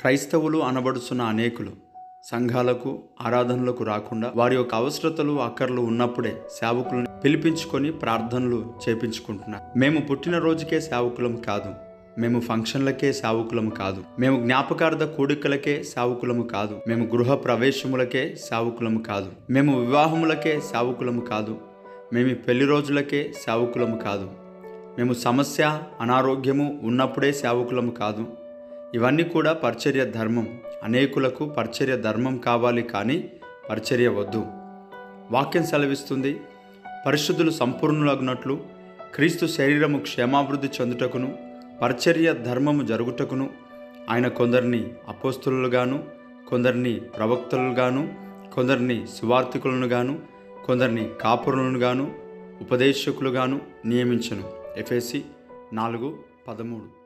క్రైస్తవులు అనబడుచున్న అనేకులు సంఘాలకు ఆరాధనలకు రాకుండా వారి యొక్క అవసరతలు అక్కర్లు ఉన్నప్పుడే సేవకులను పిలిపించుకొని ప్రార్థనలు చేపించుకుంటున్నారు మేము పుట్టినరోజుకే సేవకులం కాదు మేము ఫంక్షన్లకే సేవకులం కాదు మేము జ్ఞాపకార్థ కూడికలకే సేవకులము కాదు మేము గృహ ప్రవేశములకే సేవకులము కాదు మేము వివాహములకే సేవకులము కాదు మేము పెళ్లి రోజులకే సేవకులము కాదు మేము సమస్య అనారోగ్యము ఉన్నప్పుడే సేవకులము కాదు ఇవన్నీ కూడా పరిచర్య ధర్మం అనేకులకు పరిచర్య ధర్మం కావాలి కానీ పరిచర్య వద్దు వాక్యం సెలవిస్తుంది పరిశుద్ధులు సంపూర్ణులగినట్లు క్రీస్తు శరీరము క్షేమాభివృద్ధి చెందుటకును పరిచర్య ధర్మము జరుగుటకును ఆయన కొందరిని అపోస్తులుగాను కొందరిని ప్రవక్తలుగాను కొందరిని సువార్థికులను గాను కొందరిని కాపురులను గాను ఉపదేశకులుగాను నియమించను ఎఫ్ఎసి నాలుగు పదమూడు